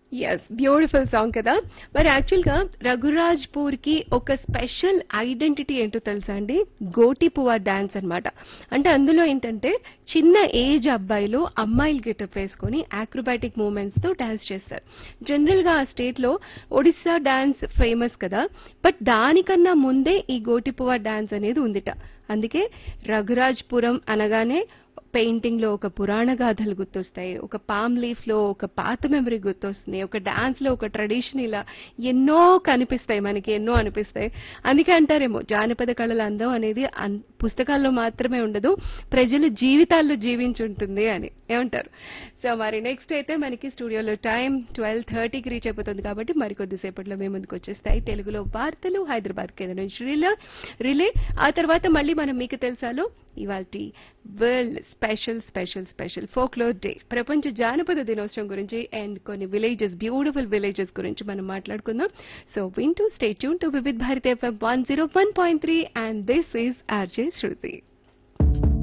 yes beautiful song కదా మరి actual గా రఘురాజ్పూర్ కి ఒక స్పెషల్ ఐడెంటిటీ ఏంటో తెలుసా అండి గోటి పువ్వ డాన్స్ అన్నమాట అంటే అందులో ఏంటంటే చిన్న ఏజ్ అబ్బాయిలు అమ్మాయిలు గెటప్ వేసుకొని ఆక్రోబాటిక్ మూవ్మెంట్స్ తో డాన్స్ చేస్తారు జనరల్ గా ఆ స్టేట్ లో ఒడిస్సా డాన్స్ ఫేమస్ కదా బట్ దానికన్నా ముందే ఈ గోటి పువ్వ డాన్స్ అనేది ఉందిట అందుకే రఘురాజ్పురం అనగానే పెయింటింగ్ లో ఒక పురాణ గాథలు గుర్తొస్తాయి ఒక పామ్ లీఫ్ లో ఒక పాత మెమరీ గుర్తొస్తుంది ఒక డాన్స్ లో ఒక ట్రెడిషన్ ఇలా ఎన్నో కనిపిస్తాయి మనకి ఎన్నో అనిపిస్తాయి అందుకే అంటారేమో జానపద కళల అందం అనేది అన్- పుస్తకాల్లో మాత్రమే ఉండదు ప్రజల జీవితాల్లో జీవించుంటుంది అని ఏమంటారు సో మరి నెక్స్ట్ అయితే మనకి స్టూడియోలో టైం ట్వెల్వ్ థర్టీకి రీచ్ అయిపోతుంది కాబట్టి మరి కొద్దిసేపట్లో మేము ముందుకు వచ్చేస్తాయి తెలుగులో వార్తలు హైదరాబాద్ కేంద్రం నుంచి రిలే రిలే ఆ తర్వాత మళ్ళీ మనం మీకు తెలుసాలో ఇవాళ world special special special folklore day ప్రపంచ జానపద దినోత్సవం గురించి అండ్ కొన్ని విలేజెస్ బ్యూటిఫుల్ విలేజెస్ గురించి మనం మాట్లాడుకుందాం so win to stay tune to Vividh Bharat FM one zero one point three and this is RJ Shruti